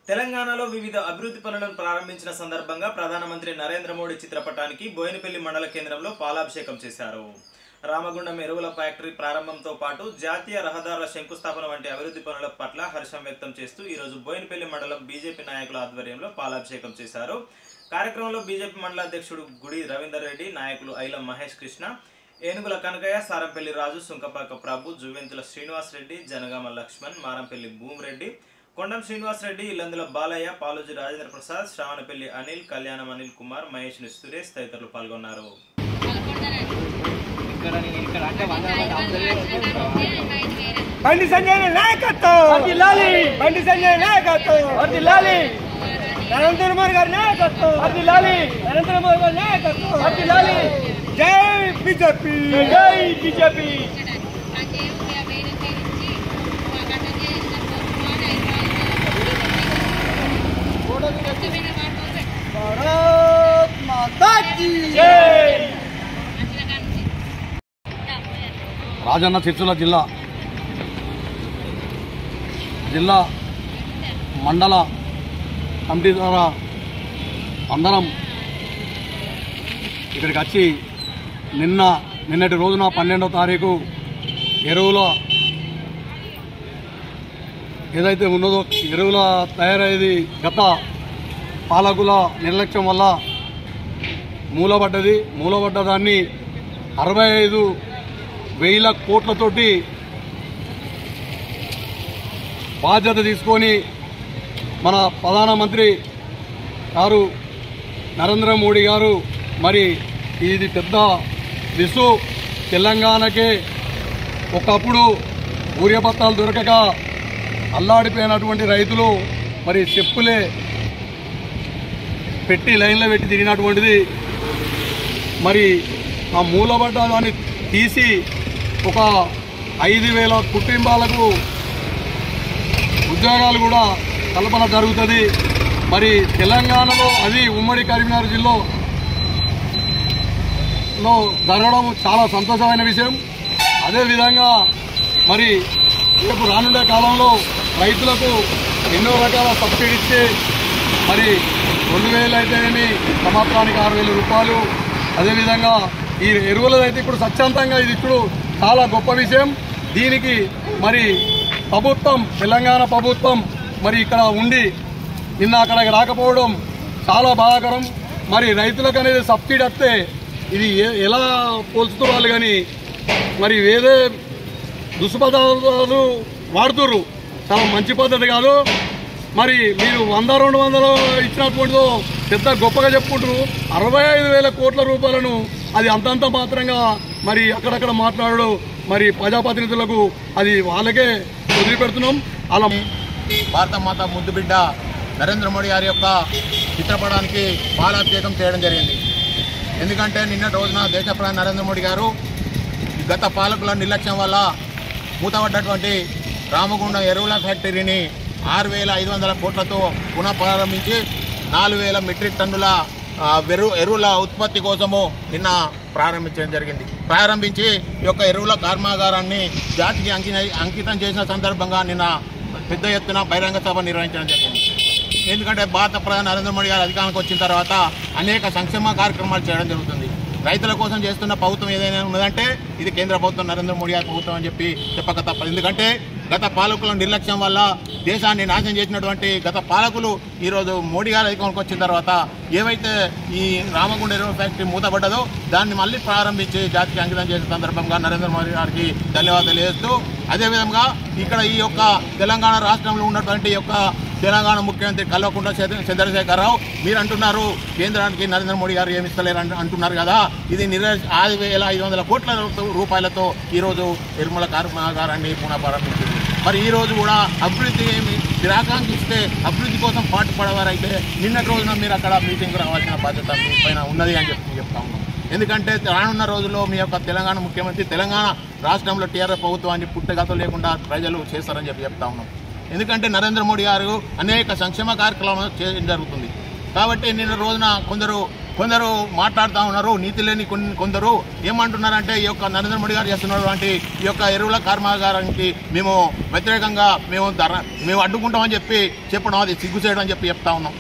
తెలంగాణలో వివిధ అభివృద్ధి పనులను ప్రారంభించిన సందర్భంగా ప్రధానమంత్రి నరేంద్ర మోడీ చిత్రపటానికి బోయినపల్లి మండల కేంద్రంలో పాలాభిషేకం చేశారు రామగుండం ఎరువుల ఫ్యాక్టరీ ప్రారంభంతో పాటు జాతీయ రహదారుల శంకుస్థాపన వంటి అభివృద్ధి పనుల పట్ల హర్షం వ్యక్తం చేస్తూ ఈరోజు బోయినపల్లి మండలం బీజేపీ నాయకుల ఆధ్వర్యంలో పాలాభిషేకం చేశారు కార్యక్రమంలో బీజేపీ మండల అధ్యక్షుడు గుడి రవీందర్ రెడ్డి నాయకులు ఐలం మహేష్ కృష్ణ ఏనుగుల కనకయ్య సారంపల్లి రాజు సుంకపాక ప్రభు జువెంతుల శ్రీనివాస్ రెడ్డి జనగామ లక్ష్మణ్ మారంపల్లి భూమిరెడ్డి కొండం శ్రీనివాస్ రెడ్డి ఇల్లందుల బాలయ్య పాలోజి రాజేంద్ర ప్రసాద్ శ్రావణపల్లి అనిల్ కళ్యాణం అనిల్ కుమార్ మహేష్ సురేష్ తదితరులు పాల్గొన్నారు బండి సంజయ్ నాయకత్వం వర్దిల్లాలి బండి సంజయ్ నాయకత్వం వర్దిల్లాలి నరేంద్ర మోడీ గారి నాయకత్వం వర్దిల్లాలి నరేంద్ర మోడీ గారి నాయకత్వం వర్దిల్లాలి జై బీజేపీ జై బీజేపీ భారత్ మాతా కీ జై రాజన్న సిరిసిల్ల జిల్లా జిల్లా మండల కమిటీ ద్వారా అందరం ఇక్కడికి వచ్చి నిన్న నిన్నటి రోజున పన్నెండవ తారీఖు ఎరువుల ఏదైతే ఉన్నదో ఎరువుల తయారయ్యేది గత పాలకుల నిర్లక్ష్యం వల్ల మూలపడ్డది మూలపడ్డ దాన్ని అరవై ఐదు వేల కోట్లతోటి బాధ్యత తీసుకొని మన ప్రధానమంత్రి గారు నరేంద్ర మోడీ గారు మరి ఇది పెద్ద విసు తెలంగాణకే ఒకప్పుడు ఊర్యపత్రాలు దొరకక అల్లాడిపోయినటువంటి రైతులు మరి చెప్పులే పెట్టి లైన్లో పెట్టి తిరిగినటువంటిది మరి ఆ మూలబడ్డ దాన్ని తీసి ఒక ఐదు వేల కుటుంబాలకు ఉద్యోగాలు కూడా కల్పన జరుగుతుంది మరి తెలంగాణలో అది ఉమ్మడి కరీంనగర్ జిల్లా లో జరగడం చాలా సంతోషమైన విషయం అదేవిధంగా మరి రేపు రానుండే కాలంలో రైతులకు ఎన్నో రకాల సబ్సిడీ ఇచ్చి మరి రెండు వేలు అయితేనేమి సంవత్సరానికి ఆరు వేల రూపాయలు అదేవిధంగా ఈ ఎరువులదైతే ఇప్పుడు స్వచ్ఛందంగా ఇది ఇప్పుడు చాలా గొప్ప విషయం దీనికి మరి ప్రభుత్వం తెలంగాణ ప్రభుత్వం మరి ఇక్కడ ఉండి నిన్న అక్కడికి రాకపోవడం చాలా బాధాకరం మరి రైతులకు అనేది సబ్సిడీ వస్తే ఇది ఏ- ఎలా పోల్చుతున్నారు కానీ మరి వేరే దుష్పదార్థాలు వాడుతుర్రు చాలా మంచి పద్ధతి కాదు మరి మీరు వంద రెండు వందలు ఇచ్చినటువంటిదో పెద్ద గొప్పగా చెప్పుకుంటారు అరవై ఐదు వేల కోట్ల రూపాయలను అది అంతంత మాత్రంగా మరి అక్కడక్కడ మాట్లాడడం మరి ప్రజాప్రతినిధులకు అది వాళ్ళకే వదిలిపెడుతున్నాం అలా భారత మాత ముద్దు బిడ్డ నరేంద్ర మోడీ గారి యొక్క చిత్రపటానికి పాలాభిషేకం చేయడం జరిగింది ఎందుకంటే నిన్నటి రోజున దేశ ప్రధాని నరేంద్ర మోడీ గారు గత పాలకుల నిర్లక్ష్యం వల్ల మూతపడ్డటువంటి రామగుండం ఎరువుల ఫ్యాక్టరీని ఆరు వేల ఐదు వందల కోట్లతో పునః ప్రారంభించి నాలుగు వేల మెట్రిక్ టన్నుల ఆ, వెరు ఎరువుల ఉత్పత్తి కోసము నిన్న ప్రారంభించడం జరిగింది ప్రారంభించి ఈ యొక్క ఎరువుల కర్మాగారాన్ని జాతికి అంకి అంకితం చేసిన సందర్భంగా నిన్న పెద్ద ఎత్తున బహిరంగ సభ నిర్వహించడం జరిగింది ఎందుకంటే భారత ప్రధాని నరేంద్ర మోడీ గారు అధికారానికి వచ్చిన తర్వాత అనేక సంక్షేమ కార్యక్రమాలు చేయడం జరుగుతుంది రైతుల కోసం చేస్తున్న ప్రభుత్వం ఏదైనా ఉన్నదంటే ఇది కేంద్ర ప్రభుత్వం నరేంద్ర మోడీ గారి ప్రభుత్వం అని చెప్పి చెప్పక తప్పదు ఎందుకంటే గత పాలకుల నిర్లక్ష్యం వల్ల దేశాన్ని నాశనం చేసినటువంటి గత పాలకులు ఈరోజు మోడీ గారు అధికారానికి వచ్చిన తర్వాత ఏవైతే ఈ రామగుండ ఎరువు ఫ్యాక్టరీ మూతపడ్డదో దాన్ని మళ్ళీ ప్రారంభించి జాతికి అంకితం చేసిన సందర్భంగా నరేంద్ర మోడీ గారికి ధన్యవాదాలు తెలియజేస్తూ అదేవిధంగా ఇక్కడ ఈ యొక్క తెలంగాణ రాష్ట్రంలో ఉన్నటువంటి ఈ యొక్క తెలంగాణ ముఖ్యమంత్రి కల్వకుంట్ల చంద్ర- చంద్రశేఖరరావు మీరు అంటున్నారు కేంద్రానికి నరేంద్ర మోడీ గారు ఏమి ఇస్తలేరు అంటు- అంటున్నారు కదా ఇది నిర ఆరు వేల ఐదు వందల కోట్ల రూ- రూపాయలతో ఈరోజు నిర్మల కర్మాగారాన్ని పునః ప్రారంభించింది మరి ఈ రోజు కూడా అభివృద్ధి ఏమి మీరు ఆకాంక్షిస్తే అభివృద్ధి కోసం పాటు పడేవారైతే నిన్నటి రోజున మీరు అక్కడ మీటింగ్ రావాల్సిన బాధ్యత మీ పైన ఉన్నది అని చెప్పి చెప్తా ఉన్నాం ఎందుకంటే రానున్న రోజుల్లో మీ యొక్క తెలంగాణ ముఖ్యమంత్రి తెలంగాణ రాష్ట్రంలో టీఆర్ఎస్ ప్రభుత్వాన్ని పుట్టగతం లేకుండా ప్రజలు చేస్తారని చెప్పి చెప్తా ఉన్నాం ఎందుకంటే నరేంద్ర మోడీ గారు అనేక సంక్షేమ కార్యక్రమాలు చేయడం జరుగుతుంది కాబట్టి నిన్న రోజున కొందరు కొందరు మాట్లాడుతూ ఉన్నారు నీతి లేని కొన్ని కొందరు ఏమంటున్నారంటే ఈ యొక్క నరేంద్ర మోడీ గారు చేస్తున్నటువంటి ఈ యొక్క ఎరువుల కర్మాగారానికి మేము వ్యతిరేకంగా మేము ధర మేము అడ్డుకుంటామని చెప్పి చెప్పడం అది సిగ్గు చేయడం అని చెప్పి చెప్తా ఉన్నాం